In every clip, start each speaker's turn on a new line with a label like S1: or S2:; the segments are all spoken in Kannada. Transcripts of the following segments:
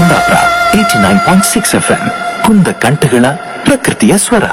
S1: Kundapura eighty nine point six F M ಕುಂದ ಕಂಠಗಳ ಪ್ರಕೃತಿಯ ಸ್ವರ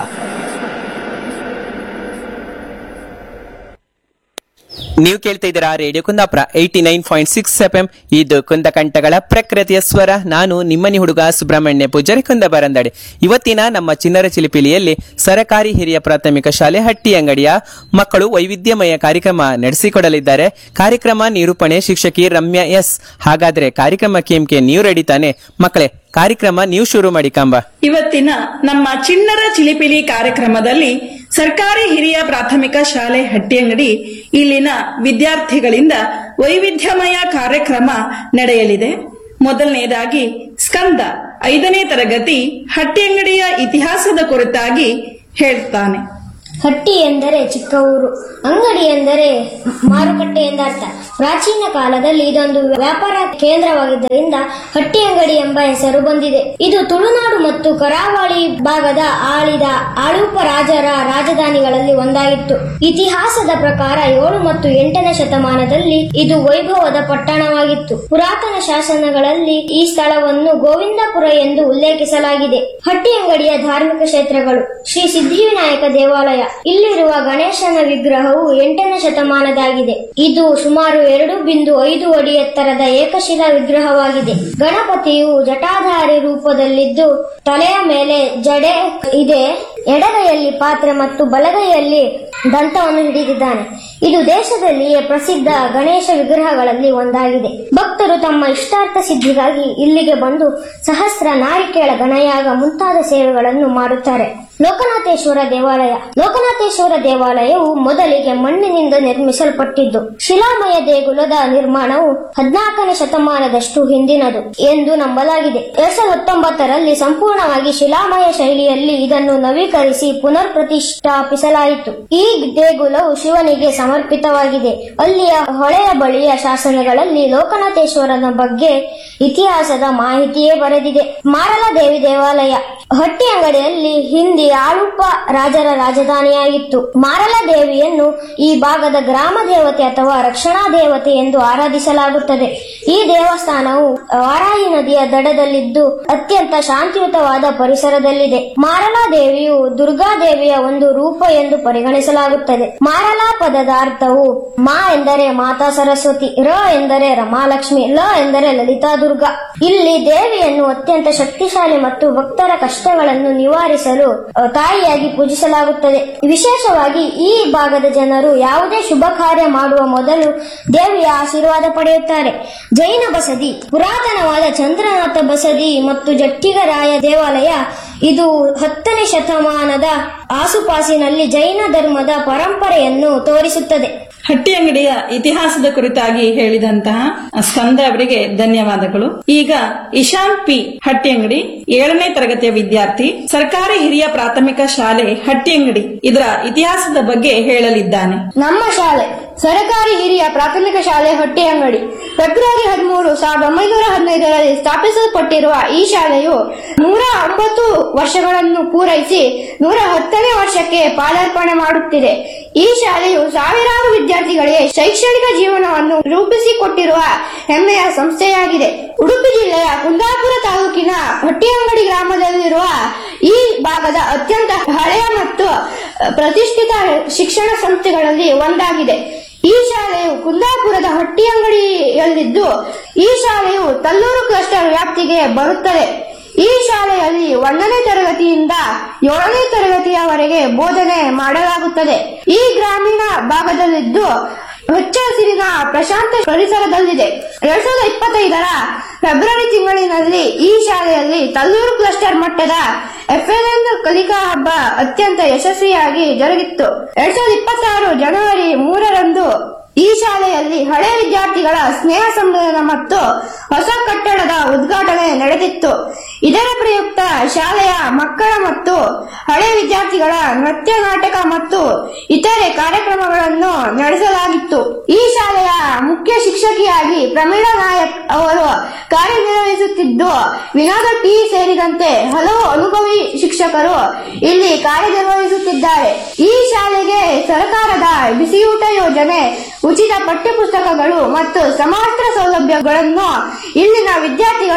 S2: ನೀವು ಕೇಳ್ತಾ ಇದ್ದೀರಾ radio Kundapura eighty nine point six F M ಇದು ಕುಂದಕಂಠಗಳ ಪ್ರಕೃತಿಯ ಸ್ವರ ನಾನು ನಿಮ್ಮನಿ ಹುಡುಗ ಸುಬ್ರಹ್ಮಣ್ಯ ಪೂಜಾರಿ ಕುಂದ ಬರಂದಾಡಿ ಇವತ್ತಿನ ನಮ್ಮ ಚಿನ್ನರ ಚಿಲಿಪಿಲಿಯಲ್ಲಿ ಸರಕಾರಿ ಹಿರಿಯ ಪ್ರಾಥಮಿಕ ಶಾಲೆ ಹಟ್ಟಿ ಅಂಗಡಿಯ ಮಕ್ಕಳು ವೈವಿಧ್ಯಮಯ ಕಾರ್ಯಕ್ರಮ ನಡೆಸಿಕೊಡಲಿದ್ದಾರೆ ಕಾರ್ಯಕ್ರಮ ನಿರೂಪಣೆ ಶಿಕ್ಷಕಿ ರಮ್ಯಾ ಎಸ್ ಹಾಗಾದ್ರೆ ಕಾರ್ಯಕ್ರಮ ಕೇಮ್ಕೆ ನೀವು ರೆಡಿ ತಾನೆ ಮಕ್ಕಳೇ ಕಾರ್ಯಕ್ರಮ ನೀವು ಶುರು ಮಾಡಿ ಕಂಬ
S3: ಇವತ್ತಿನ ನಮ್ಮ ಚಿಣ್ಣರ ಚಿಲಿಪಿಲಿ ಕಾರ್ಯಕ್ರಮದಲ್ಲಿ ಸರ್ಕಾರಿ ಹಿರಿಯ ಪ್ರಾಥಮಿಕ ಶಾಲೆ ಹಟ್ಟಿಯಂಗಡಿ ಇಲ್ಲಿನ ವಿದ್ಯಾರ್ಥಿಗಳಿಂದ ವೈವಿಧ್ಯಮಯ ಕಾರ್ಯಕ್ರಮ ನಡೆಯಲಿದೆ ಮೊದಲನೇದಾಗಿ ಸ್ಕಂದ ಐದನೇ ತರಗತಿ ಹಟ್ಟಿಯಂಗಡಿಯ ಇತಿಹಾಸದ ಕುರಿತಾಗಿ ಹೇಳ್ತಾನೆ
S4: ಹಟ್ಟಿ ಎಂದರೆ ಚಿಕ್ಕ ಊರು ಅಂಗಡಿ ಎಂದರೆ ಮಾರುಕಟ್ಟೆ ಎಂದರ್ಥ ಪ್ರಾಚೀನ ಕಾಲದಲ್ಲಿ ಇದೊಂದು ವ್ಯಾಪಾರ ಕೇಂದ್ರವಾಗಿದ್ದರಿಂದ ಹಟ್ಟಿ ಅಂಗಡಿ ಎಂಬ ಹೆಸರು ಬಂದಿದೆ ಇದು ತುಳುನಾಡು ಮತ್ತು ಕರಾವಳಿ ಭಾಗದ ಆಳಿದ ಆಳುಪ ರಾಜರ ರಾಜಧಾನಿಗಳಲ್ಲಿ ಒಂದಾಗಿತ್ತು ಇತಿಹಾಸದ ಪ್ರಕಾರ ಏಳು ಮತ್ತು ಎಂಟನೇ ಶತಮಾನದಲ್ಲಿ ಇದು ವೈಭವದ ಪಟ್ಟಣವಾಗಿತ್ತು ಪುರಾತನ ಶಾಸನಗಳಲ್ಲಿ ಈ ಸ್ಥಳವನ್ನು ಗೋವಿಂದಪುರ ಎಂದು ಉಲ್ಲೇಖಿಸಲಾಗಿದೆ ಹಟ್ಟಿ ಅಂಗಡಿಯ ಧಾರ್ಮಿಕ ಕ್ಷೇತ್ರಗಳು ಶ್ರೀ ಸಿದ್ಧಿವಿನಾಯಕ ದೇವಾಲಯ ಇಲ್ಲಿರುವ ಗಣೇಶನ ವಿಗ್ರಹವು ಎಂಟನೇ ಶತಮಾನದಾಗಿದೆ ಇದು ಸುಮಾರು ಎರಡು ಬಿಂದು ಐದು ಅಡಿ ಎತ್ತರದ ಏಕಶಿಲಾ ವಿಗ್ರಹವಾಗಿದೆ ಗಣಪತಿಯು ಜಟಾಧಾರಿ ರೂಪದಲ್ಲಿದ್ದು ತಲೆಯ ಮೇಲೆ ಜಡೆ ಇದೆ ಎಡಗೈಯಲ್ಲಿ ಪಾತ್ರೆ ಮತ್ತು ಬಲಗೈಯಲ್ಲಿ ದಂತವನ್ನು ಹಿಡಿದಿದ್ದಾನೆ ಇದು ದೇಶದಲ್ಲಿಯೇ ಪ್ರಸಿದ್ಧ ಗಣೇಶ ವಿಗ್ರಹಗಳಲ್ಲಿ ಒಂದಾಗಿದೆ ಭಕ್ತರು ತಮ್ಮ ಇಷ್ಟಾರ್ಥ ಸಿದ್ಧಿಗಾಗಿ ಇಲ್ಲಿಗೆ ಬಂದು ಸಹಸ್ರ ನಾರಿಕೇಳ ಗಣಯಾಗ ಮುಂತಾದ ಸೇವೆಗಳನ್ನು ಮಾಡುತ್ತಾರೆ ಲೋಕನಾಥೇಶ್ವರ ದೇವಾಲಯ ಲೋಕನಾಥೇಶ್ವರ ದೇವಾಲಯವು ಮೊದಲಿಗೆ ಮಣ್ಣಿನಿಂದ ನಿರ್ಮಿಸಲ್ಪಟ್ಟಿದ್ದು ಶಿಲಾಮಯ ದೇಗುಲದ ನಿರ್ಮಾಣವು ಹದಿನಾಲ್ಕನೇ ಶತಮಾನದಷ್ಟು ಹಿಂದಿನದು ಎಂದು ನಂಬಲಾಗಿದೆ ಎರಡ್ ಸಾವಿರದ ಹತ್ತೊಂಬತ್ತರಲ್ಲಿ ಸಂಪೂರ್ಣವಾಗಿ ಶಿಲಾಮಯ ಶೈಲಿಯಲ್ಲಿ ಇದನ್ನು ನವೀಕರಿಸಿ ಪುನರ್ ಪ್ರತಿಷ್ಠಾಪಿಸಲಾಯಿತು ಈ ದೇಗುಲವು ಶಿವನಿಗೆ ಸಮರ್ಪಿತವಾಗಿದೆ ಅಲ್ಲಿಯ ಹೊಳೆಯ ಬಳಿಯ ಶಾಸನಗಳಲ್ಲಿ ಲೋಕನಾಥೇಶ್ವರನ ಬಗ್ಗೆ ಇತಿಹಾಸದ ಮಾಹಿತಿಯೇ ಬರೆದಿದೆ ಮಾರಲ ದೇವಿ ದೇವಾಲಯ ಹಟ್ಟಿ ಅಂಗಡಿಯಲ್ಲಿ ಹಿಂದಿ ಆಳುಪ ರಾಜರ ರಾಜಧಾನಿಯಾಗಿತ್ತು ಮಾರಲ ದೇವಿಯನ್ನು ಈ ಭಾಗದ ಗ್ರಾಮ ದೇವತೆ ಅಥವಾ ರಕ್ಷಣಾ ದೇವತೆ ಎಂದು ಆರಾಧಿಸಲಾಗುತ್ತದೆ ಈ ದೇವಸ್ಥಾನವು ವಾರಾಹಿ ನದಿಯ ದಡದಲ್ಲಿದ್ದು ಅತ್ಯಂತ ಶಾಂತಿಯುತವಾದ ಪರಿಸರದಲ್ಲಿದೆ ಮಾರಲಾ ದೇವಿಯು ದುರ್ಗಾ ದೇವಿಯ ಒಂದು ರೂಪ ಎಂದು ಪರಿಗಣಿಸಲಾಗುತ್ತದೆ ಮಾರಲಾ ಪದದ ಅರ್ಥವು ಮಾ ಎಂದರೆ ಮಾತಾ ಸರಸ್ವತಿ ರ ಎಂದರೆ ರಮಾಲಕ್ಷ್ಮಿ ಲ ಎಂದರೆ ಲಲಿತಾ ದುರ್ಗಾ ಇಲ್ಲಿ ದೇವಿಯನ್ನು ಅತ್ಯಂತ ಶಕ್ತಿಶಾಲಿ ಮತ್ತು ಭಕ್ತರ ಕಷ್ಟಗಳನ್ನು ನಿವಾರಿಸಲು ಅ, ತಾಯಿಯಾಗಿ ಪೂಜಿಸಲಾಗುತ್ತದೆ ವಿಶೇಷವಾಗಿ ಈ ಭಾಗದ ಜನರು ಯಾವುದೇ ಶುಭ ಕಾರ್ಯ ಮಾಡುವ ಮೊದಲು ದೇವಿಯ ಆಶೀರ್ವಾದ ಪಡೆಯುತ್ತಾರೆ ಜೈನ ಬಸದಿ ಪುರಾತನವಾದ ಚಂದ್ರನಾಥ ಬಸದಿ ಮತ್ತು ಜಟ್ಟಿಗರಾಯ ದೇವಾಲಯ ಇದು ಹತ್ತನೇ ಶತಮಾನದ ಆಸುಪಾಸಿನಲ್ಲಿ ಜೈನ ಧರ್ಮದ ಪರಂಪರೆಯನ್ನು ತೋರಿಸುತ್ತದೆ
S3: ಹಟ್ಟಿಯಂಗಡಿಯ ಇತಿಹಾಸದ ಕುರಿತಾಗಿ ಹೇಳಿದಂತಹ ಸ್ಕಂದ ಅವರಿಗೆ ಧನ್ಯವಾದಗಳು ಈಗ ಇಶಾನ್ ಪಿ ಹಟ್ಟಿಯಂಗಡಿ ಏಳನೇ ತರಗತಿಯ ವಿದ್ಯಾರ್ಥಿ ಸರ್ಕಾರಿ ಹಿರಿಯ ಪ್ರಾಥಮಿಕ ಶಾಲೆ ಹಟ್ಟಿಯಂಗಡಿ ಇದರ ಇತಿಹಾಸದ ಬಗ್ಗೆ ಹೇಳಲಿದ್ದಾನೆ
S5: ನಮ್ಮ ಶಾಲೆ ಸರಕಾರಿ ಹಿರಿಯ ಪ್ರಾಥಮಿಕ ಶಾಲೆ ಹೊಟ್ಟೆಯಂಗಡಿ ಫೆಬ್ರವರಿ ಹದಿಮೂರು ಸಾವಿರದ ಒಂಬೈನೂರ ಹದಿನೈದರಲ್ಲಿ ಸ್ಥಾಪಿಸಲ್ಪಟ್ಟಿರುವ ಈ ಶಾಲೆಯು ನೂರ ಒಂಬತ್ತು ವರ್ಷಗಳನ್ನು ಪೂರೈಸಿ ನೂರ ಹತ್ತನೇ ವರ್ಷಕ್ಕೆ ಪಾದಾರ್ಪಣೆ ಮಾಡುತ್ತಿದೆ ಈ ಶಾಲೆಯು ಸಾವಿರಾರು ವಿದ್ಯಾರ್ಥಿಗಳಿಗೆ ಶೈಕ್ಷಣಿಕ ಜೀವನವನ್ನು ರೂಪಿಸಿಕೊಟ್ಟಿರುವ ಹೆಮ್ಮೆಯ ಸಂಸ್ಥೆಯಾಗಿದೆ ಉಡುಪಿ ಜಿಲ್ಲೆಯ ಕುಂದಾಪುರ ತಾಲೂಕಿನ ಹೊಟ್ಟಿಯಂಗಡಿ ಗ್ರಾಮದಲ್ಲಿರುವ ಈ ಭಾಗದ ಅತ್ಯಂತ ಹಳೆಯ ಮತ್ತು ಪ್ರತಿಷ್ಠಿತ ಶಿಕ್ಷಣ ಸಂಸ್ಥೆಗಳಲ್ಲಿ ಒಂದಾಗಿದೆ ಈ ಶಾಲೆಯು ಕುಂದಾಪುರದ ಹಟ್ಟಿಯಂಗಡಿಯಲ್ಲಿದ್ದು ಈ ಶಾಲೆಯು ತಲ್ಲೂರು ಕ್ಲಸ್ಟರ್ ವ್ಯಾಪ್ತಿಗೆ ಬರುತ್ತದೆ ಈ ಶಾಲೆಯಲ್ಲಿ ಒಂದನೇ ತರಗತಿಯಿಂದ ಏಳನೇ ತರಗತಿಯವರೆಗೆ ಬೋಧನೆ ಮಾಡಲಾಗುತ್ತದೆ ಈ ಗ್ರಾಮೀಣ ಭಾಗದಲ್ಲಿದ್ದು ಹಚ್ಚ ಹಸಿರಿನ ಪ್ರಶಾಂತ ಪರಿಸರದಲ್ಲಿದೆ ಎರಡ್ ಸಾವಿರದ ಇಪ್ಪತ್ತೈದರ ಫೆಬ್ರವರಿ ತಿಂಗಳಿನಲ್ಲಿ ಈ ಶಾಲೆಯಲ್ಲಿ ತಲ್ಲೂರು ಕ್ಲಸ್ಟರ್ ಮಟ್ಟದ ಎಫ್ಎಲ್ಎನ್ ಕಲಿಕಾ ಹಬ್ಬ ಅತ್ಯಂತ ಯಶಸ್ವಿಯಾಗಿ ಜರುಗಿತ್ತು ಎರಡ್ ಸಾವಿರದ ಇಪ್ಪತ್ತಾರು ಜನವರಿ ಮೂರರಂದು ಈ ಶಾಲೆಯಲ್ಲಿ ಹಳೆ ವಿದ್ಯಾರ್ಥಿಗಳ ಸ್ನೇಹ ಸಮ್ಮೇಳನ ಮತ್ತು ಹೊಸ ಕಟ್ಟಡದ ಉದ್ಘಾಟನೆ ನಡೆದಿತ್ತು ಇದರ ಪ್ರಯುಕ್ತ ಶಾಲೆಯ ಮಕ್ಕಳ ಮತ್ತು ಹಳೆ ವಿದ್ಯಾರ್ಥಿಗಳ ನೃತ್ಯ ನಾಟಕ ಮತ್ತು ಇತರೆ ಕಾರ್ಯಕ್ರಮಗಳನ್ನು ನಡೆಸಲಾಗಿತ್ತು ಈ ಶಾಲೆಯ ಮುಖ್ಯ ಶಿಕ್ಷಕಿಯಾಗಿ ಪ್ರಮೀಳಾ ನಾಯಕ್ ಅವರು ಕಾರ್ಯನಿರ್ವಹಿಸುತ್ತಿದ್ದು ವಿನೋದ ಟಿ ಸೇರಿದಂತೆ ಹಲವು ಅನುಭವಿ ಶಿಕ್ಷಕರು ಇಲ್ಲಿ ಕಾರ್ಯನಿರ್ವಹಿಸುತ್ತಿದ್ದಾರೆ ಈ ಶಾಲೆಗೆ ಸರ್ಕಾರದ ಬಿಸಿಯೂಟ ಯೋಜನೆ ಉಚಿತ ಪಠ್ಯಪುಸ್ತಕಗಳು ಮತ್ತು ಸಮವಸ್ತ್ರ ಸೌಲಭ್ಯಗಳನ್ನು ಇಲ್ಲಿನ ವಿದ್ಯಾರ್ಥಿಗಳು ಪಡೆಯುತ್ತಾರೆ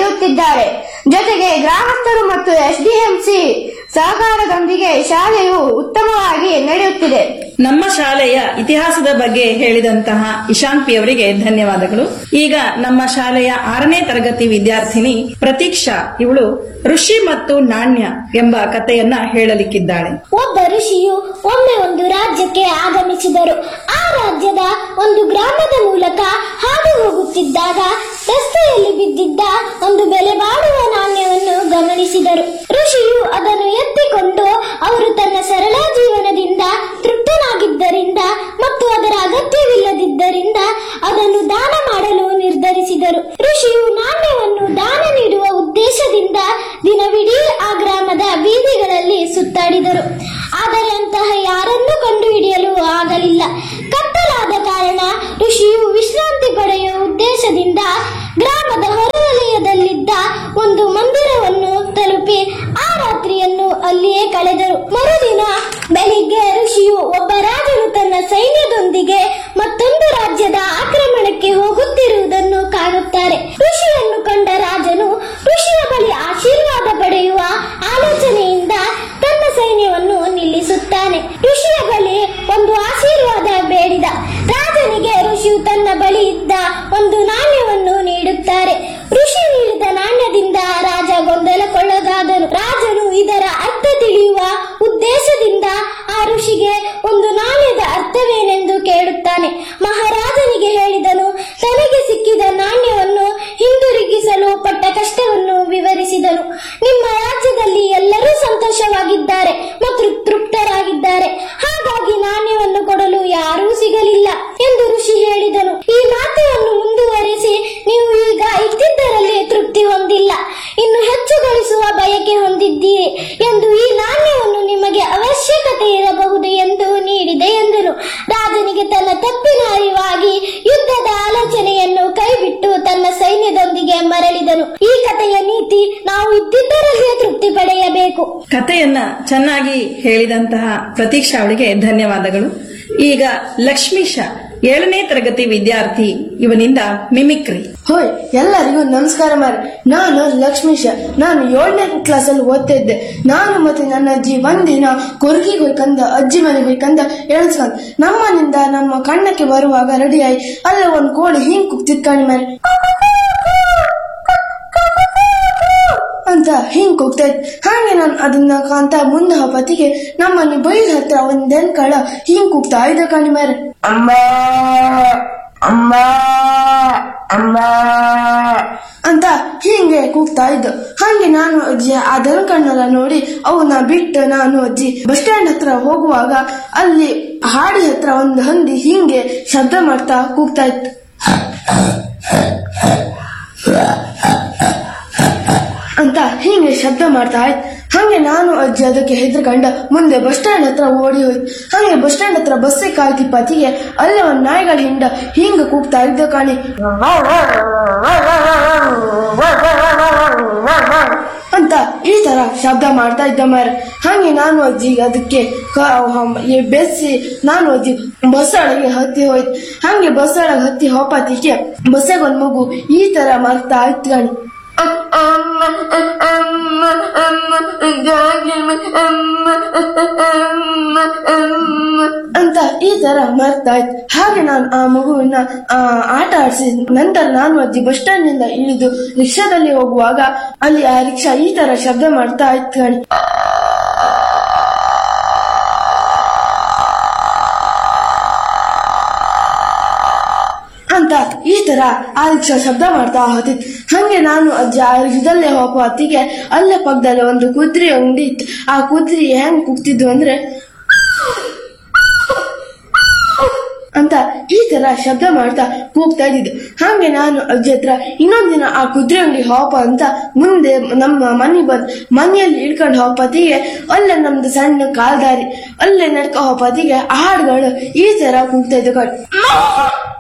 S5: ನಡೆಯುತ್ತಿದ್ದಾರೆ ಜೊತೆಗೆ ಗ್ರಾಮಸ್ಥರು ಮತ್ತು ಎಸ್ಡಿಎಂಸಿ ಸಹಕಾರದೊಂದಿಗೆ ಶಾಲೆಯು ಉತ್ತಮವಾಗಿ ನಡೆಯುತ್ತಿದೆ
S3: ನಮ್ಮ ಶಾಲೆಯ ಇತಿಹಾಸದ ಬಗ್ಗೆ ಹೇಳಿದಂತಹ ಇಶಾಂತ್ ಪಿ ಅವರಿಗೆ ಧನ್ಯವಾದಗಳು ಈಗ ನಮ್ಮ ಶಾಲೆಯ ಆರನೇ ತರಗತಿ ವಿದ್ಯಾರ್ಥಿನಿ ಪ್ರತೀಕ್ಷಾ ಇವಳು ಋಷಿ ಮತ್ತು ನಾಣ್ಯ ಎಂಬ ಕಥೆಯನ್ನ ಹೇಳಲಿಕ್ಕಿದ್ದಾಳೆ
S4: ಒಬ್ಬ ಋಷಿಯು ಒಮ್ಮೆ ಒಂದು ರಾಜ್ಯಕ್ಕೆ ಆಗಮಿಸಿದರು ಆ ರಾಜ್ಯದ ಒಂದು ಗ್ರಾಮದ ಮೂಲಕ ಹಾದು ಹೋಗುತ್ತಿದ್ದಾಗ ರಸ್ತೆಯಲ್ಲಿ ಬಿದ್ದಿದ್ದ ಒಂದು ಬೆಲೆ ಬಾಳುವ ನಾಣ್ಯವನ್ನು ಗಮನಿಸಿದರು ಋಷಿಯು ಅದನ್ನು ಎತ್ತಿಕೊಂಡು ಅವರು ತನ್ನ ಸರಳ ಜೀವನದಿಂದ ತೃಪ್ತನಾಗಿದ್ದರಿಂದ ಮತ್ತು ಅದರ ಅಗತ್ಯವಿಲ್ಲದಿದ್ದರಿಂದ ಅದನ್ನು ದಾನ ಮಾಡಲು ನಿರ್ಧರಿಸಿದರು ಋಷಿಯು ನಾಣ್ಯವನ್ನು ದಾನ ನೀಡುವ ಉದ್ದೇಶದಿಂದ ದಿನವಿಡೀ ಆ ಗ್ರಾಮದ ಬೀದಿಗಳಲ್ಲಿ ಸುತ್ತಾಡಿದರು ಆದರೆ ಅಂತಹ ಯಾರನ್ನೂ ಕಂಡುಹಿಡಿಯಲು ಆಗಲಿಲ್ಲ ಕತ್ತಲಾದ ಕಾರಣ ಋಷಿಯು ವಿಶ್ರಾಂತಿ ಪಡೆಯುವ ಉದ್ದೇಶದಿಂದ ಗ್ರಾಮದ ಹೊರವಲಯದಲ್ಲಿದ್ದ ಒಂದು ಮಂದಿರವನ್ನು ತಲುಪಿ ಆ ರಾತ್ರಿಯನ್ನು ಅಲ್ಲಿಯೇ ಕಳೆದರು ಮರುದಿನ ಬೆಳಿಗ್ಗೆ ಋಷಿಯು ಒಬ್ಬ ರಾಜನು ತನ್ನ ಸೈನ್ಯದೊಂದಿಗೆ ಮತ್ತೊಂದು ರಾಜ್ಯದ ಆಕ್ರಮಣಕ್ಕೆ ಹೋಗುತ್ತಿರುವುದನ್ನು ಕಾಣುತ್ತಾರೆ ಋಷಿಯನ್ನು ಕಂಡ ರಾಜನು ಋಷಿಯ ಬಳಿ ಆಶೀರ್ವಾದ ಪಡೆಯುವ ಆಲೋಚನೆಯಿಂದ ತನ್ನ ಸೈನ್ಯವನ್ನು ನಿಲ್ಲಿಸುತ್ತಾನೆ ಋಷಿಯ ಬಳಿ ಒಂದು ಆಶೀರ್ವಾದ ಬೇಡಿದ ರಾಜನಿಗೆ ಋಷಿಯು ತನ್ನ ಬಳಿ ಇದ್ದ ಒಂದು ನಾಣ್ಯವನ್ನು ನೀಡುತ್ತಾರೆ ಋಷಿ ನೀಡಿದ ನಾಣ್ಯದಿಂದ ರಾಜ ಗೊಂದಲಕ್ಕೊಳಗಾದನು ರಾಜನು ಇದರ ಅರ್ಥ ತಿಳಿಯುವ ಉದ್ದೇಶದಿಂದ ಆ ಋಷಿಗೆ ಒಂದು ನಾಣ್ಯದ ಅರ್ಥವೇನೆಂದು ಕೇಳುತ್ತಾನೆ ಮಹಾರಾಜನಿಗೆ ಹೇಳಿದನು ತನಗೆ ಸಿಕ್ಕಿದ ನಾಣ್ಯವನ್ನು ಹಿಂದಿರುಗಿಸಲು ಪಟ್ಟ ಕಷ್ಟವನ್ನು ವಿವರಿಸಿದನು ನಿಮ್ಮ ರಾಜ್ಯದಲ್ಲಿ ಎಲ್ಲರೂ ಸಂತೋಷವಾಗಿದ್ದಾರೆ ಮತ್ತು ತೃಪ್ತರಾಗಿದ್ದಾರೆ ಹಾಗಾಗಿ ನಾಣ್ಯವನ್ನು ಕೊಡಲು ಯಾರೂ ಸಿಗಲಿಲ್ಲ ಎಂದು ಋಷಿ ಹೇಳಿದನು ಈ ಮಾತನ್ನು ಮುಂದುವರಿಸಿ ನೀವು ಈಗ ಇದ್ದಿದ್ದರಲ್ಲಿ ತೃಪ್ತಿ ಹೊಂದಿಲ್ಲ ಇನ್ನು ಹೆಚ್ಚು ಗಳಿಸುವ ಬಯಕೆ ಹೊಂದಿದ್ದೀರಿ ಎಂದು ಈ ನಾಣ್ಯವನ್ನು ನಿಮಗೆ ಅವಶ್ಯಕತೆ ಇರಬಹುದು ಎಂದು ನೀಡಿದೆ ಎಂದನು ರಾಜನಿಗೆ ತನ್ನ ತಪ್ಪಿನ ಅರಿವಾಗಿ ಯುದ್ಧದ ಆಲೋಚನೆಯನ್ನು ಕೈಬಿಟ್ಟು ತನ್ನ ಸೈನ್ಯದೊಂದಿಗೆ ಮರಳಿದನು ಈ ಕಥೆಯ ನೀತಿ ನಾವು ಇದ್ದಿದ್ದರಲ್ಲೇ ತೃಪ್ತಿ ಪಡೆಯಬೇಕು
S3: ಕಥೆಯನ್ನ ಚೆನ್ನಾಗಿ ಹೇಳಿದಂತಹ ಪ್ರತೀಕ್ಷಾ ಅವಳಿಗೆ ಧನ್ಯವಾದಗಳು ಈಗ ಲಕ್ಷ್ಮೀಶ ಏಳನೇ ತರಗತಿ ವಿದ್ಯಾರ್ಥಿ ಇವನಿಂದ ಮಿಮಿಕ್ರಿ
S6: ಹೋಯ್ ಎಲ್ಲರಿಗೂ ನಮಸ್ಕಾರ ಮಾರಿ ನಾನು ಲಕ್ಷ್ಮೀಶ ನಾನು ಏಳನೇ ಕ್ಲಾಸ್ ಅಲ್ಲಿ ಓದ್ತಾ ಇದ್ದೆ ನಾನು ಮತ್ತೆ ನನ್ನ ಅಜ್ಜಿ ಒಂದಿನ ಕೊರ್ಗಿಗೆ ಹೋಯ್ಕಂದ ಅಜ್ಜಿ ಮನೆಗೆ ಹೋಯ್ಕಂದ ಎಣಿಸ್ಕೊಂಡ್ ನಮ್ಮನಿಂದ ನಮ್ಮ ಕಣ್ಣಕ್ಕೆ ಬರುವಾಗ ರೆಡಿ ಆಗಿ ಅಲ್ಲೇ ಒಂದ್ ಕೋಳಿ ಹಿಂಗ್ ಕುಗ್ತಿದ್ ಕಾಣಿ ಮಾರಿ ಅಂತ ಹಿಂಗ್ ಕೂಗ್ತಾ ಇದ್ ಹಾಗೆ ನಾನು ಅದನ್ನ ಕಾಂತ ಮುಂದೆ ಹೊತ್ತಿಗೆ ನಮ್ಮನೆ ಬೈಲ್ ಹತ್ರ ಒಂದೆನ್ ಕಳ ಹಿಂಗ್ ಕೂಗ್ತಾ ಇದ್ದ ಕಾಣಿ ಮಾರೆ ಅಮ್ಮ ಅಮ್ಮ ಅಮ್ಮ ಅಂತ ಹೀಗೆ ಕೂಗ್ತಾ ಇದ್ದು ಹಾಗೆ ನಾನು ಅಜ್ಜಿ ಆ ಕಣ್ಣೆಲ್ಲ ನೋಡಿ ಅವನ್ನ ಬಿಟ್ಟು ನಾನು ಅಜ್ಜಿ ಬಸ್ ಸ್ಟ್ಯಾಂಡ್ ಹತ್ರ ಹೋಗುವಾಗ ಅಲ್ಲಿ ಹಾಡಿ ಹತ್ರ ಒಂದು ಹಂದಿ ಹಿಂಗೆ ಶಬ್ದ ಮಾಡ್ತಾ ಕೂಗ್ತಾ ಇತ್ತು ಅಂತ ಹೀಗೆ ಶಬ್ದ ಮಾಡ್ತಾ ಇತ್ತು ಹಾಗೆ ನಾನು ಅಜ್ಜಿ ಅದಕ್ಕೆ ಹೆದರ್ಕಂಡ ಮುಂದೆ ಬಸ್ ಸ್ಟ್ಯಾಂಡ್ ಹತ್ರ ಓಡಿ ಹೋಯ್ತು ಹಾಗೆ ಬಸ್ ಸ್ಟ್ಯಾಂಡ್ ಹತ್ರ ಬಸ್ಸೇ ಕಾಲ್ತಿ ಪತಿಗೆ ಅಲ್ಲೇ ಒಂದ್ ನಾಯಿಗಳ ಹಿಂಡ ಹಿಂಗ ಕೂಗ್ತಾ ಇದ್ದ ಕಾಣಿ ಅಂತ ಈ ತರ ಶಬ್ದ ಮಾಡ್ತಾ ಇದ್ದ ಮಾರ ಹಾಗೆ ನಾನು ಅಜ್ಜಿ ಅದಕ್ಕೆ ಕ- ಹಮ್- ಈ ಬೆಸ್ಸಿ ನಾನು ಅಜ್ಜಿ ಬಸ್ ಒಳಗೆ ಹತ್ತಿ ಹೋಯ್ತು ಹಾಗೆ ಬಸ್ ಒಳಗೆ ಹತ್ತಿ ಹೋಪಾತಿಗೆ ಬಸ್ಸಾಗ ಒಂದ್ ಮಗು ಈ ತರ ಮಾಡ್ತಾ ಇತ್ತು ಕಾಣಿ ಅಂತ ಈ ತರ ಮಾಡ್ತಾ ಇತ್ತು ಹಾಗೆ ನಾನು ಆ ಮಗುವಿನ ಆ, ಆಟ ಆಡಿಸಿ ನಂತರ ನಾನು ಅಜ್ಜಿ ಬಸ್ ಸ್ಟ್ಯಾಂಡ್ ನಿಂದ ಇಳಿದು ರಿಕ್ಷಾದಲ್ಲಿ ಹೋಗುವಾಗ ಅಲ್ಲಿ ಆ ರಿಕ್ಷಾ ಈ ತರ ಶಬ್ದ ಮಾಡ್ತಾ ಇತ್ತು ಕಾಣಿ ಅಂತ ಈ ತರ ಆ ರಿಕ್ಷಾ ಶಬ್ದ ಮಾಡ್ತಾ ಹೋತಿತ್ತು ಹಂಗೆ ನಾನು ಅಜ್ಜಿ ಆ ರಿಕ್ಷಾದಲ್ಲೇ ಹೋಗೋ ಹೊತ್ತಿಗೆ ಅಲ್ಲೇ ಪಕ್ಕದಲ್ಲಿ ಒಂದು ಕುದ್ರಿ ಅಂಗಡಿ ಇತ್ತು ಆ ಕುದ್ರಿ ಹೆಂಗ್ ಕೂಗ್ತಿದ್ವು ಅಂದ್ರೆ ಅಂತ ಈ ತರ ಶಬ್ದ ಮಾಡ್ತಾ ಕೂಗ್ತಾ ಇದ್ದಿದ್ದು ಹಾಗೆ ನಾನು ಅಜ್ಜಿ ಹತ್ರ ಇನ್ನೊಂದ್ ದಿನ ಆ ಕುದುರೆ ಅಂಗಡಿ ಹೋಪ ಅಂತ ಮುಂದೆ ನಮ್ಮ ಮನೆ ಬಂದ್ ಮನೆಯಲ್ಲಿ ಇಳ್ಕೊಂಡು ಹೋಪತಿಗೆ ಅಲ್ಲೇ ನಮ್ದು ಸಣ್ಣ ಕಾಲ್ದಾರಿ ಅಲ್ಲೇ ನಡ್ಕೊ ಹೋಪತಿಗೆ ಆ ಹಾಡುಗಳು ಈ ತರ ಕೂಗ್ತಾ ಇದ್ದು ಕಣ್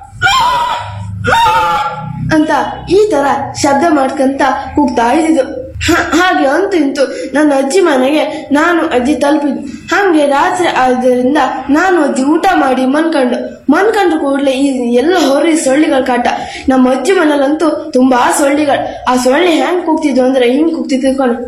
S6: ಅಂತ ಈ ತರ ಶಬ್ದ ಮಾಡ್ಕಂತ ಕೂಗ್ತಾ ಇದ್ದಿದ್ದು ಹ- ಹಾಗೆ ಅಂತೂ ಇಂತು ನನ್ನ ಅಜ್ಜಿ ಮನೆಗೆ ನಾನು ಅಜ್ಜಿ ತಲುಪಿದ್ದು ಹಾಗೆ ರಾತ್ರಿ ಆದ್ದರಿಂದ ನಾನು ಅಜ್ಜಿ ಊಟ ಮಾಡಿ ಮನ್ಕಂಡು ಮನ್ಕಂಡು ಕೂಡಲೇ ಈ ಎಲ್ಲ ಹೊರಿ ಸೊಳ್ಳಿಗಳ ಕಾಟ ನಮ್ಮ ಅಜ್ಜಿ ಮನೇಲಂತೂ ತುಂಬಾ ಸೊಳ್ಳಿಗಳು ಆ ಸೊಳ್ಳಿ ಹೆಂಗ್ ಕೂಗ್ತಿದ್ವು ಅಂದ್ರೆ ಹಿಂಗ್ ಕೂಗ್ತಿದ್ದು ಕಣ್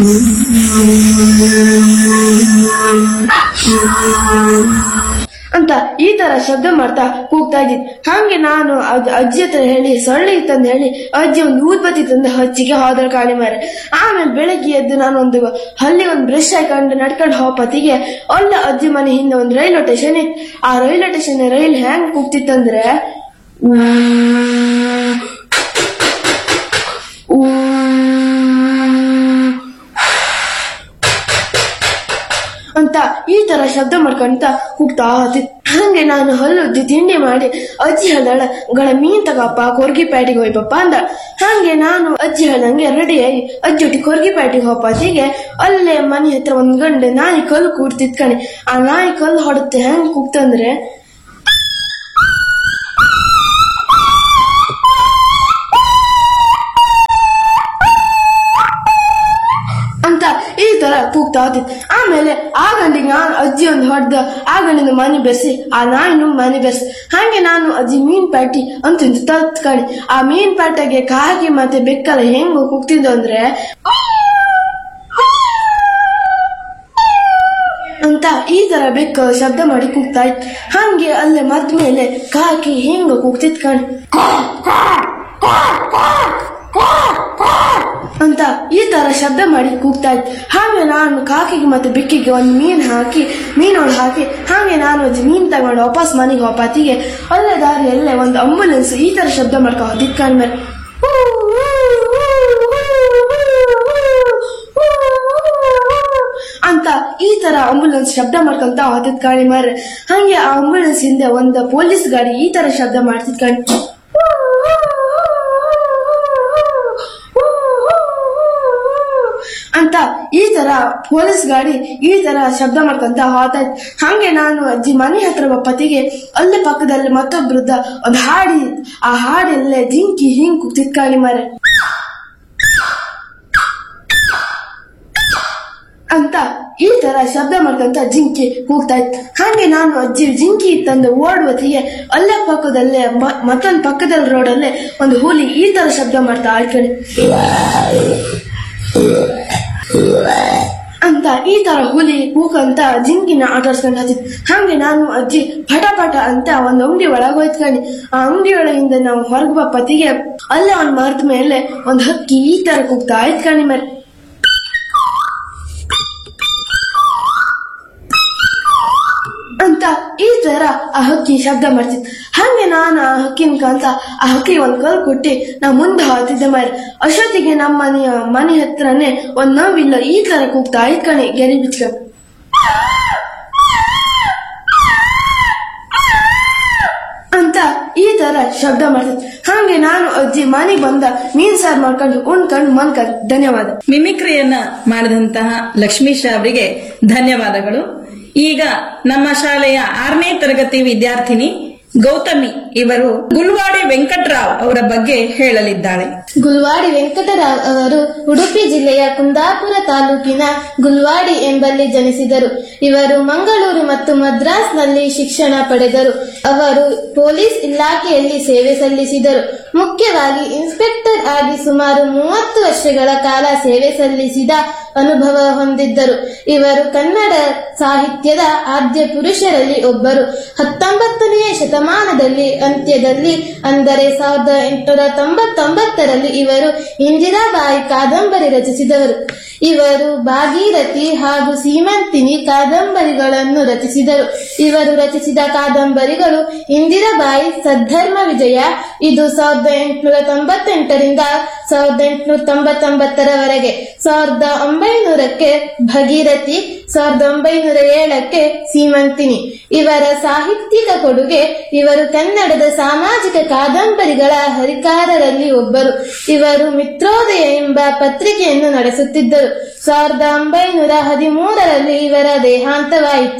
S6: ಅಂತ ಈ ತರ ಶಬ್ದ ಮಾಡ್ತಾ ಕೂಗ್ತಾ ಇದ್ದಿದ್ ಹಾಗೆ ನಾನು ಅದ್ ಅಜ್ಜಿ ಹತ್ರ ಹೇಳಿ ಸೊಳ್ಳೆ ಇತ್ತಂತ ಹೇಳಿ ಅಜ್ಜಿ ಒಂದು ಊದ್ಬತ್ತಿ ತಂದು ಹಚ್ಚಿಗೆ ಹೋದ್ರ ಕಾಳಿ ಮಾರೆ ಆಮೇಲೆ ಬೆಳಗ್ಗೆ ಎದ್ದು ನಾನು ಒಂದು ಹಲ್ಲಿ ಒಂದು ಬ್ರಷ್ ಹಾಕೊಂಡು ನಡ್ಕೊಂಡು ಹೋಪತಿಗೆ ಅಲ್ಲ ಅಜ್ಜಿ ಮನೆ ಹಿಂದೆ ಒಂದು ರೈಲ್ವೆ ಸ್ಟೇಷನ್ ಇತ್ತು ಆ ರೈಲ್ವೆ ಸ್ಟೇಷನ್ ರೈಲ್ ಹೆಂಗ್ ಕೂಗ್ತಿತ್ತಂದ್ರೆ ಊ- ಊ- ಅಂತ ಈ ತರ ಶಬ್ದ ಮಾಡ್ಕೊಂತ ಕೂಗ್ತಾ ಹೋತಿದ್ ಹಂಗೆ ನಾನು ಹಲ್ಲುಜ್ಜಿ ತಿಂಡಿ ಮಾಡಿ ಅಜ್ಜಿ ಹೇಳ್ದಾಳ ಗಳ ಮೀನ್ ತಗಪ್ಪ ಕೊರ್ಗಿ ಪ್ಯಾಟಿಗೆ ಹೋಯ್ಪಪ್ಪ ಅಂದ ಹಂಗೆ ನಾನು ಅಜ್ಜಿ ಹೇಳ್ದಂಗೆ ರೆಡಿಯಾಗಿ ಅಜ್ಜೊಟ್ಟಿ ಕೊರ್ಗಿ ಪ್ಯಾಟಿಗೆ ಹೋಪತ್ತಿಗೆ ಅಲ್ಲೇ ಮನೆ ಹತ್ರ ಒಂದ್ ಗಂಡು ನಾಯಿ ಕಲ್ಲು ಕೂಡ್ತಿದ್ ಕಣೆ ಆ ನಾಯಿ ಕಲ್ಲು ಹೊಡುತ್ತೆ ಹೆಂಗ್ ಕೂಗ್ತಂದ್ರೆ ಅಂತ ಈ ತರ ಕೂಗ್ತಾ ಹೋತಿದ್ ಆಮೇಲೆ ಆ ಗಂಡಿಗೆ ನಾನು ಅಜ್ಜಿ ಒಂದು ಹೊಡೆದ ಆ ಗಂಡಿನ ಮನೆ ಬೆರೆಸಿ ಆ ನಾಯಿನು ಮನೆ ಬೆರೆಸಿ ಹಾಗೆ ನಾನು ಅಜ್ಜಿ ಮೀನ್ ಪ್ಯಾಟಿ ಅಂತ ತತ್ಕಣಿ ಆ ಮೀನ್ ಪ್ಯಾಟಗೆ ಕಾಗೆ ಮತ್ತೆ ಬೆಕ್ಕಲ್ಲ ಹೆಂಗ್ ಕೂಗ್ತಿದ್ದು ಅಂದ್ರೆ ಅಂತ ಈ ತರ ಬೆಕ್ಕ ಶಬ್ದ ಮಾಡಿ ಕೂಗ್ತಾ ಇತ್ತು ಹಂಗೆ ಅಲ್ಲೇ ಮರದ ಮೇಲೆ ಕಾಕಿ ಹೆಂಗ ಕೂಗ್ತಿತ್ ಕಣ್ ಅಂತ ಈ ತರ ಶಬ್ದ ಮಾಡಿ ಕೂಗ್ತಾ ಇತ್ತು ಹಾಗೆ ನಾನು ಕಾಕಿಗೆ ಮತ್ತೆ ಬೆಕ್ಕಿಗೆ ಒಂದು ಮೀನ್ ಹಾಕಿ ಮೀನೊಳಗೆ ಹಾಕಿ ಹಾಗೆ ನಾನು ಅಜ್ಜಿ ಮೀನ್ ತಗೊಂಡು ವಾಪಸ್ ಮನೆಗೆ ಹೋಪಾತಿಗೆ ಅಲ್ಲೇ ದಾರಿಯಲ್ಲೇ ಒಂದು ಅಂಬುಲೆನ್ಸ್ ಈ ತರ ಶಬ್ದ ಮಾಡ್ಕೊ ಹೋದಿತ್ ಕಣ್ಮೇಲೆ ಅಂತ ಈ ತರ ಆಂಬುಲೆನ್ಸ್ ಶಬ್ದ ಮಾಡ್ಕೊಂತ ಹೋತಿದ್ ಕಾಣಿ ಮಾರ್ರೆ ಹಂಗೆ ಆ ಆಂಬುಲೆನ್ಸ್ ಹಿಂದೆ ಒಂದು ಪೊಲೀಸ್ ಗಾಡಿ ಈ ತರ ಶಬ್ದ ಮಾಡ್ತಿದ್ ಕಾಣಿ ಅಂತ ಈ ತರ ಪೊಲೀಸ್ ಗಾಡಿ ಈ ತರ ಶಬ್ದ ಮಾಡ್ಕೊಂತ ಹೋಗ್ತಾ ಇತ್ತು ಹಂಗೆ ನಾನು ಅಜ್ಜಿ ಮನೆ ಹತ್ರ ಒಬ್ಬ ಪತಿಗೆ ಅಲ್ಲೇ ಪಕ್ಕದಲ್ಲಿ ಮತ್ತೊಬ್ರದ್ದ ಒಂದು ಹಾಡಿ ಇತ್ತು. ಆ ಹಾಡಲ್ಲೇ ಜಿಂಕಿ ಹಿಂಗ್ ಕೂಗ್ತಿತ್ ಕಾಣಿ ಮಾರೆ ಅಂತ ಈ ತರ ಶಬ್ದ ಮಾಡ್ಕೊಂತ ಜಿಂಕಿ ಕೂಗ್ತಾ ಇತ್ತು ಹಾಗೆ ನಾನು ಅಜ್ಜಿ ಜಿಂಕಿ ತಂದು ಓಡುವತ್ತಿಗೆ ಅಲ್ಲೇ ಪಕ್ಕದಲ್ಲೇ ಮ- ಮತ್ತೊಂದು ಪಕ್ಕದಲ್ಲಿ ರೋಡಲ್ಲೇ ಒಂದು ಹುಲಿ ಈ ತರ ಶಬ್ದ ಮಾಡ್ತಾ ಆಡ್ಕಣಿ ಅಂತ ಈ ತರ ಹುಲಿ ಕೂಕಂತ ಜಿಂಕಿನ ಆಟಾಡ್ಸ್ಕೊಂಡು ಹತ್ತಿದ್ ಹಾಗೆ ನಾನು ಅಜ್ಜಿ ಪಟ ಪಟ ಅಂತ ಒಂದ್ ಅಂಗಡಿ ಒಳಗೆ ಹೋಯ್ತ್ಕಂಡು ಆ ಅಂಗಡಿ ಒಳಗಿಂದ ನಾವು ಹೊರಗೆ ಬಾ ಪತಿಗೆ ಅಲ್ಲೇ ಒಂದ್ ಮರದ ಮೇಲೆ ಒಂದ್ ಹಕ್ಕಿ ಈ ತರ ಕೂಗ್ತಾ ಆಯ್ತ್ಕಣಿ ಮರಿ ಅಂತ ಈ ತರ ಆ ಹಕ್ಕಿ ಶಬ್ದ ಮಾಡ್ತಿತ್ತು ಹಂಗೆ ನಾನು ಆ ಹಕ್ಕಿನ ಕಾಂತ ಆ ಹಕ್ಕಿ ಒಂದ್ ಕಲ್ ಕೊಟ್ಟಿ ನಾ ಮುಂದೆ ಹೋಗ್ತಿದ್ದೆ ಮಾರಿ ಅಷ್ಟೊತ್ತಿಗೆ ನಮ್ಮ ಮನೆಯ ಮನೆ ಹತ್ರನೇ ಒಂದ್ ನೋವಿಲ್ಲ ಈ ತರ ಕೂಗ್ತಾ ಐತ್ ಕಣೆ ಗೆರಿ ಬಿಚ್ಕೊಂಡು ಅಂತ ಈ ತರ ಶಬ್ದ ಮಾಡ್ತಿತ್ತು ಹಾಗೆ ನಾನು ಅಜ್ಜಿ ಮನೆಗೆ ಬಂದ ಮೀನ್ ಸಾರ್ ಮಾಡ್ಕೊಂಡು ಉಣ್ಕೊಂಡು ಮನ್ಕಂಡ್ ಧನ್ಯವಾದ
S3: ಮಿಮಿಕ್ರಿಯನ್ನ ಮಾಡಿದಂತಹ ಲಕ್ಷ್ಮೀಶ ಅವರಿಗೆ ಧನ್ಯವಾದಗಳು ಈಗ ನಮ್ಮ ಶಾಲೆಯ ಆರನೇ ತರಗತಿ ವಿದ್ಯಾರ್ಥಿನಿ ಗೌತಮಿ ಇವರು ಗುಲ್ವಾಡೆ ವೆಂಕಟರಾವ್ ಅವರ ಬಗ್ಗೆ ಹೇಳಲಿದ್ದಾಳೆ
S5: ಗುಲ್ವಾಡಿ ವೆಂಕಟರಾವ್ ಅವರು ಉಡುಪಿ ಜಿಲ್ಲೆಯ ಕುಂದಾಪುರ ತಾಲೂಕಿನ ಗುಲ್ವಾಡಿ ಎಂಬಲ್ಲಿ ಜನಿಸಿದರು ಇವರು ಮಂಗಳೂರು ಮತ್ತು ಮದ್ರಾಸ್ನಲ್ಲಿ ಶಿಕ್ಷಣ ಪಡೆದರು ಅವರು ಪೊಲೀಸ್ ಇಲಾಖೆಯಲ್ಲಿ ಸೇವೆ ಸಲ್ಲಿಸಿದರು ಮುಖ್ಯವಾಗಿ ಇನ್ಸ್ಪೆಕ್ಟರ್ ಆಗಿ ಸುಮಾರು ಮೂವತ್ತು ವರ್ಷಗಳ ಕಾಲ ಸೇವೆ ಸಲ್ಲಿಸಿದ ಅನುಭವ ಹೊಂದಿದ್ದರು ಇವರು ಕನ್ನಡ ಸಾಹಿತ್ಯದ ಆದ್ಯ ಪುರುಷರಲ್ಲಿ ಒಬ್ಬರು ಹತ್ತೊಂಬತ್ತನೆಯ ಶತಮಾನದಲ್ಲಿ ಅಂತ್ಯದಲ್ಲಿ ಅಂದರೆ ಸಾವಿರದ ಎಂಟುನೂರ ತೊಂಬತ್ತೊಂಬತ್ತರಲ್ಲಿ ಇವರು ಇಂದಿರಾಬಾಯಿ ಕಾದಂಬರಿ ರಚಿಸಿದವರು ಇವರು ಭಾಗೀರಥಿ ಹಾಗೂ ಸೀಮಂತಿನಿ ಕಾದಂಬರಿಗಳನ್ನು ರಚಿಸಿದರು ಇವರು ರಚಿಸಿದ ಕಾದಂಬರಿಗಳು ಇಂದಿರಾಬಾಯಿ ಸದ್ಧರ್ಮ ವಿಜಯ ಇದು ಸಾವಿರದ ಎಂಟುನೂರ ತೊಂಬತ್ತೆಂಟರಿಂದ ಸಾವಿರದ ಎಂಟುನೂರ ತೊಂಬತ್ತೊಂಬತ್ತರವರೆಗೆ ಸಾವಿರದ ಒಂಬೈನೂರಕ್ಕೆ ಭಗೀರಥಿ ಸಾವಿರದ ಒಂಬೈನೂರ ಏಳಕ್ಕೆ ಸೀಮಂತಿನಿ ಇವರ ಸಾಹಿತ್ಯಿಕ ಕೊಡುಗೆ ಇವರು ಕನ್ನಡದ ಸಾಮಾಜಿಕ ಕಾದಂಬರಿಗಳ ಹರಿಕಾರರಲ್ಲಿ ಒಬ್ಬರು ಇವರು ಮಿತ್ರೋದಯ ಎಂಬ ಪತ್ರಿಕೆಯನ್ನು ನಡೆಸುತ್ತಿದ್ದರು ಸಾವಿರದ ಒಂಬೈನೂರ ಹದಿಮೂರರಲ್ಲಿ ಇವರ ದೇಹಾಂತವಾಯಿತು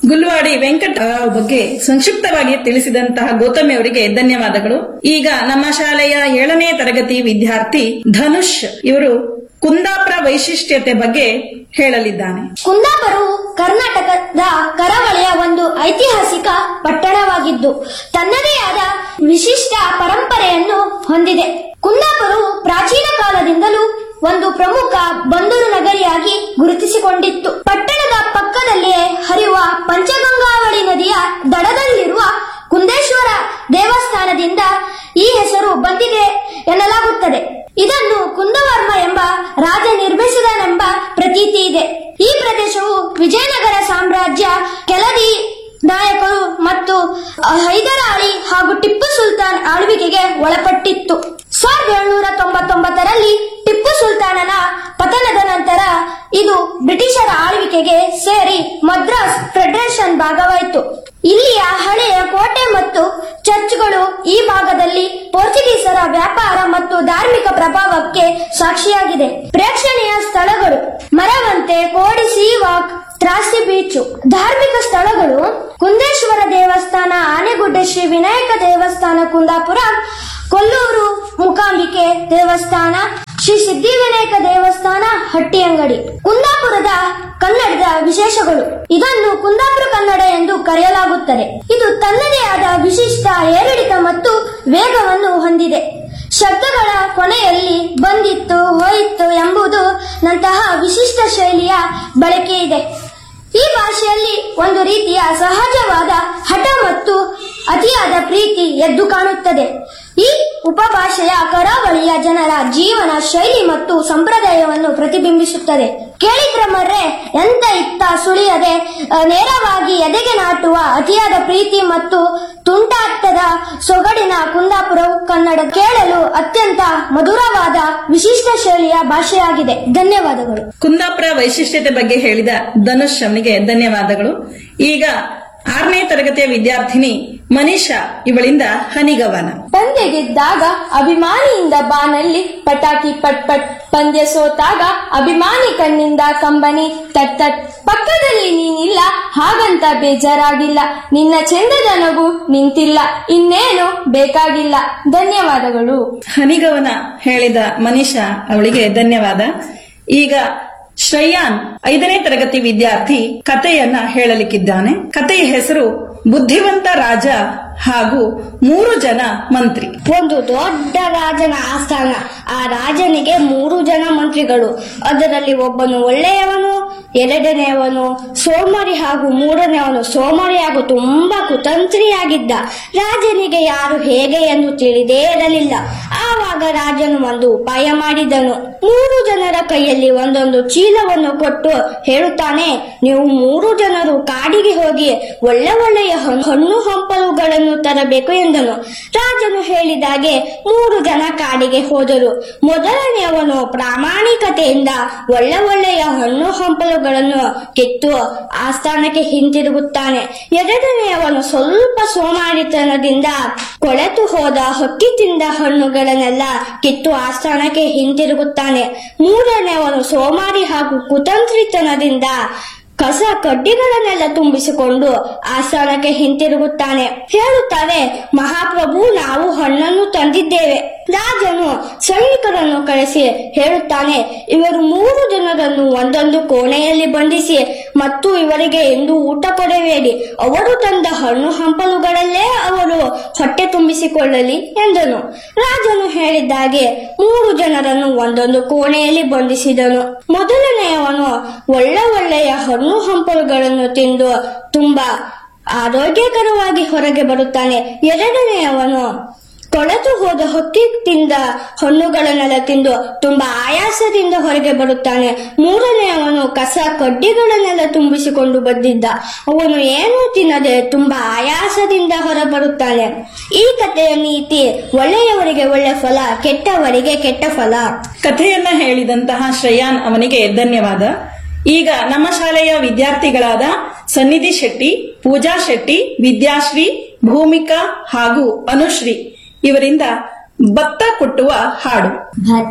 S3: ಗುಲ್ವಾಡಿ ವೆಂಕಟ ರಾವ್ ಬಗ್ಗೆ ಸಂಕ್ಷಿಪ್ತವಾಗಿ ತಿಳಿಸಿದಂತಹ ಗೌತಮಿ ಅವರಿಗೆ ಧನ್ಯವಾದಗಳು ಈಗ ನಮ್ಮ ಶಾಲೆಯ ಏಳನೇ ತರಗತಿ ವಿದ್ಯಾರ್ಥಿ ಧನುಷ್ ಇವರು ಕುಂದಾಪುರ ವೈಶಿಷ್ಟ್ಯತೆ ಬಗ್ಗೆ ಹೇಳಲಿದ್ದಾನೆ
S4: ಕುಂದಾಪುರವು ಕರ್ನಾಟಕದ ಕರಾವಳಿಯ ಒಂದು ಐತಿಹಾಸಿಕ ಪಟ್ಟಣವಾಗಿದ್ದು ತನ್ನದೇ ಆದ ವಿಶಿಷ್ಟ ಪರಂಪರೆಯನ್ನು ಹೊಂದಿದೆ ಕುಂದಾಪುರವು ಪ್ರಾಚೀನ ಕಾಲದಿಂದಲೂ ಒಂದು ಪ್ರಮುಖ ಬಂದರು ನಗರಿಯಾಗಿ ಗುರುತಿಸಿಕೊಂಡಿತ್ತು ಪಟ್ಟಣದ ಪಕ್ಕದಲ್ಲಿಯೇ ಹರಿಯುವ ಪಂಚಗಂಗಾವಳಿ ನದಿಯ ದಡದಲ್ಲಿರುವ ಕುಂದೇಶ್ವರ ದೇವಸ್ಥಾನದಿಂದ ಈ ಹೆಸರು ಬಂದಿದೆ ಎನ್ನಲಾಗುತ್ತದೆ ಇದನ್ನು ಕುಂದವರ್ಮ ಎಂಬ ರಾಜ ನಿರ್ಮಿಸಿದನೆಂಬ ಪ್ರತೀತಿ ಇದೆ ಈ ಪ್ರದೇಶವು ವಿಜಯನಗರ ಸಾಮ್ರಾಜ್ಯ ಕೆಲದಿ ನಾಯಕರು ಮತ್ತು ಹೈದರಾಳಿ ಹಾಗೂ ಟಿಪ್ಪು ಸುಲ್ತಾನ್ ಆಳ್ವಿಕೆಗೆ ಒಳಪಟ್ಟಿತ್ತು ಸಾವಿರದ ಏಳ್ನೂರ ತೊಂಬತ್ತೊಂಬತ್ತರಲ್ಲಿ ಟಿಪ್ಪು ಸುಲ್ತಾನನ ಪತನದ ನಂತರ ಇದು ಬ್ರಿಟಿಷರ ಆಳ್ವಿಕೆಗೆ ಸೇರಿ ಮದ್ರಾಸ್ ಫೆಡರೇಷನ್ ಭಾಗವಾಯಿತು ಇಲ್ಲಿಯ ಹಳೆಯ ಕೋಟೆ ಮತ್ತು ಚರ್ಚ್ಗಳು ಈ ಭಾಗದಲ್ಲಿ ಪೋರ್ಚುಗೀಸರ ವ್ಯಾಪಾರ ಮತ್ತು ಧಾರ್ಮಿಕ ಪ್ರಭಾವಕ್ಕೆ ಸಾಕ್ಷಿಯಾಗಿದೆ ಪ್ರೇಕ್ಷಣೀಯ ಸ್ಥಳಗಳು Maravanthe Kodi sea walk Trasi beach ಧಾರ್ಮಿಕ ಸ್ಥಳಗಳು ಕುಂದೇಶ್ವರ ದೇವಸ್ಥಾನ ಆನೆಗುಡ್ಡೆ ಶ್ರೀ ವಿನಾಯಕ ದೇವಸ್ಥಾನ ಕುಂದಾಪುರ ಕೊಲ್ಲೂರು ಮೂಕಾಂಬಿಕೆ ದೇವಸ್ಥಾನ ಶ್ರೀ ಸಿದ್ಧಿವಿನಾಯಕ ದೇವಸ್ಥಾನ ಹಟ್ಟಿಯಂಗಡಿ ಕುಂದಾಪುರದ ಕನ್ನಡದ ವಿಶೇಷಗಳು ಇದನ್ನು ಕುಂದಾಪುರ ಕನ್ನಡ ಎಂದು ಕರೆಯಲಾಗುತ್ತದೆ ಇದು ತನ್ನದೇ ಆದ ವಿಶಿಷ್ಟ ಏರಿಳಿತ ಮತ್ತು ವೇಗವನ್ನು ಹೊಂದಿದೆ ಶಬ್ದಗಳ ಕೊನೆಯಲ್ಲಿ ಬಂದಿತ್ತು ಹೋಯಿತು ಎಂಬುದು ನಂತಹ ವಿಶಿಷ್ಟ ಶೈಲಿಯ ಬಳಕೆ ಇದೆ ಈ ಭಾಷೆಯಲ್ಲಿ ಒಂದು ರೀತಿಯ ಸಹಜವಾದ ಹಠ ಮತ್ತು ಅತಿಯಾದ ಪ್ರೀತಿ ಎದ್ದು ಕಾಣುತ್ತದೆ ಈ ಉಪಭಾಷೆಯ ಕರಾವಳಿಯ ಜನರ ಜೀವನ ಶೈಲಿ ಮತ್ತು ಸಂಪ್ರದಾಯವನ್ನು ಪ್ರತಿಬಿಂಬಿಸುತ್ತದೆ ಕೇಳಿದ್ರ ಮರ್ರೆ ಎಂತ ಇತ್ತ ಸುಳಿಯದೆ ಆ, ನೇರವಾಗಿ ಎದೆಗೆ ನಾಟುವ ಅತಿಯಾದ ಪ್ರೀತಿ ಮತ್ತು ತುಂಟಾಟದ ಸೊಗಡಿನ ಕುಂದಾಪುರವು ಕನ್ನಡ ಕೇಳಲು ಅತ್ಯಂತ ಮಧುರವಾದ ವಿಶಿಷ್ಟ ಶೈಲಿಯ ಭಾಷೆಯಾಗಿದೆ ಧನ್ಯವಾದಗಳು
S3: ಕುಂದಾಪುರ ವೈಶಿಷ್ಟ್ಯತೆ ಬಗ್ಗೆ ಹೇಳಿದ ಧನುಷ್ ಅವನಿಗೆ ಧನ್ಯವಾದಗಳು ಈಗ ಆರನೇ ತರಗತಿಯ ವಿದ್ಯಾರ್ಥಿನಿ ಮನೀಷಾ ಇವಳಿಂದ ಹನಿಗವನ
S5: ಪಂದ್ಯ ಗೆದ್ದಾಗ ಅಭಿಮಾನಿಯಿಂದ ಬಾನಲ್ಲಿ ಪಟಾಕಿ ಪಟ್ ಪಟ್ ಪಂದ್ಯ ಸೋತಾಗ ಅಭಿಮಾನಿ ಕಣ್ಣಿಂದ ಕಂಬನಿ ತಟ್ ತಟ್ ಪಕ್ಕದಲ್ಲಿ ನೀನಿಲ್ಲ ಹಾಗಂತ ಬೇಜಾರಾಗಿಲ್ಲ ನಿನ್ನ ಚಂದದ ನಗು ನಿಂತಿಲ್ಲ ಇನ್ನೇನು ಬೇಕಾಗಿಲ್ಲ ಧನ್ಯವಾದಗಳು
S3: ಹನಿಗವನ ಹೇಳಿದ ಮನೀಷಾ ಅವಳಿಗೆ ಧನ್ಯವಾದ ಈಗ ಶ್ರೇಯಾನ್ ಐದನೇ ತರಗತಿ ವಿದ್ಯಾರ್ಥಿ ಕಥೆಯನ್ನ ಹೇಳಲಿಕ್ಕಿದ್ದಾನೆ ಕಥೆಯ ಹೆಸರು ಬುದ್ಧಿವಂತ ರಾಜ ಹಾಗೂ ಮೂರು ಜನ ಮಂತ್ರಿ
S4: ಒಂದು ದೊಡ್ಡ ರಾಜನ ಆಸ್ಥಾನ ಆ ರಾಜನಿಗೆ ಮೂರು ಜನ ಮಂತ್ರಿಗಳು ಅದರಲ್ಲಿ ಒಬ್ಬನು ಒಳ್ಳೆಯವನು ಎರಡನೆಯವನು ಸೋಮಾರಿ ಹಾಗೂ ಮೂರನೆಯವನು ಸೋಮಾರಿ ಹಾಗೂ ತುಂಬಾ ಕುತಂತ್ರಿಯಾಗಿದ್ದ ರಾಜನಿಗೆ ಯಾರು ಹೇಗೆ ಎಂದು ತಿಳಿದೇ ಇರಲಿಲ್ಲ ಆವಾಗ ರಾಜನು ಒಂದು ಉಪಾಯ ಮಾಡಿದನು ಮೂರು ಜನರ ಕೈಯಲ್ಲಿ ಒಂದೊಂದು ಚೀಲವನ್ನು ಕೊಟ್ಟು ಹೇಳುತ್ತಾನೆ ನೀವು ಮೂರು ಜನರು ಕಾಡಿಗೆ ಹೋಗಿ ಒಳ್ಳೆ ಒಳ್ಳೆಯ ಹಣ್ಣು- ಹಣ್ಣು ಹಂಪಲುಗಳನ್ನು ತರಬೇಕು ಎಂದನು ರಾಜನು ಹೇಳಿದಾಗೆ ಮೂರು ಜನ ಕಾಡಿಗೆ ಹೋದರು ಮೊದಲನೆಯವನು ಪ್ರಾಮಾಣಿಕತೆಯಿಂದ ಒಳ್ಳೆ ಒಳ್ಳೆಯ ಹಣ್ಣು ಹಂಪಲುಗಳನ್ನು ಕಿತ್ತು ಆಸ್ಥಾನಕ್ಕೆ ಹಿಂತಿರುಗುತ್ತಾನೆ ಎರಡನೆಯವನು ಸ್ವಲ್ಪ ಸೋಮಾರಿತನದಿಂದ ಕೊಳೆತು ಹೋದ ಹೊಕ್ಕಿ ತಿಂದ ಹಣ್ಣುಗಳನ್ನೆಲ್ಲ ಕಿತ್ತು ಆಸ್ಥಾನಕ್ಕೆ ಹಿಂತಿರುಗುತ್ತಾನೆ ಮೂರನೆಯವನು ಸೋಮಾರಿ ಹಾಗೂ ಕುತಂತ್ರಿತನದಿಂದ ಕಸ ಕಡ್ಡಿಗಳನ್ನೆಲ್ಲ ತುಂಬಿಸಿಕೊಂಡು ಆಸ್ಥಾನಕ್ಕೆ ಹಿಂತಿರುಗುತ್ತಾನೆ ಹೇಳುತ್ತಾನೆ ಮಹಾಪ್ರಭು ನಾವು ಹಣ್ಣನ್ನು ತಂದಿದ್ದೇವೆ ರಾಜನು ಸೈನಿಕರನ್ನು ಕಳಿಸಿ ಹೇಳುತ್ತಾನೆ ಇವರು ಮೂರು ಜನರನ್ನು ಒಂದೊಂದು ಕೋಣೆಯಲ್ಲಿ ಬಂಧಿಸಿ ಮತ್ತು ಇವರಿಗೆ ಎಂದು ಊಟ ಕೊಡಬೇಡಿ ಅವರು ತಂದ ಹಣ್ಣು ಹಂಪಲುಗಳಲ್ಲೇ ಅವರು ಹೊಟ್ಟೆ ತುಂಬಿಸಿಕೊಳ್ಳಲಿ ಎಂದನು ರಾಜನು ಹೇಳಿದ್ದಾಗೆ ಮೂರು ಜನರನ್ನು ಒಂದೊಂದು ಕೋಣೆಯಲ್ಲಿ ಬಂಧಿಸಿದನು ಮೊದಲನೆಯವನು ಒಳ್ಳೆ ಒಳ್ಳೆಯ ಹಣ್ಣು ಹಂಪಲುಗಳನ್ನು ತಿಂದು ತುಂಬಾ ಆರೋಗ್ಯಕರವಾಗಿ ಹೊರಗೆ ಬರುತ್ತಾನೆ ಎರಡನೆಯವನು ಕೊಳೆತು ಹೋದ ಹೊತ್ತಿ ತಿಂದ ಹಣ್ಣುಗಳನ್ನೆಲ್ಲ ತಿಂದು ತುಂಬಾ ಆಯಾಸದಿಂದ ಹೊರಗೆ ಬರುತ್ತಾನೆ ಮೂರನೆಯವನು ಕಸ ಕಡ್ಡಿಗಳನ್ನೆಲ್ಲ ತುಂಬಿಸಿಕೊಂಡು ಬಂದಿದ್ದ ಅವನು ಏನೂ ತಿನ್ನದೆ ತುಂಬಾ ಆಯಾಸದಿಂದ ಹೊರಬರುತ್ತಾನೆ ಈ ಕಥೆಯ ನೀತಿ ಒಳ್ಳೆಯವರಿಗೆ ಒಳ್ಳೆ ಫಲ ಕೆಟ್ಟವರಿಗೆ ಕೆಟ್ಟ ಫಲ
S3: ಕಥೆಯನ್ನ ಹೇಳಿದಂತಹ ಶ್ರೇಯಾನ್ ಅವನಿಗೆ ಧನ್ಯವಾದ ಈಗ ನಮ್ಮ ಶಾಲೆಯ ವಿದ್ಯಾರ್ಥಿಗಳಾದ ಸನ್ನಿಧಿ ಶೆಟ್ಟಿ ಪೂಜಾ ಶೆಟ್ಟಿ ವಿದ್ಯಾಶ್ರೀ ಭೂಮಿಕಾ ಹಾಗೂ ಅನುಶ್ರೀ ಇವರಿಂದ ಭತ್ತ ಕುಟ್ಟುವ ಹಾಡು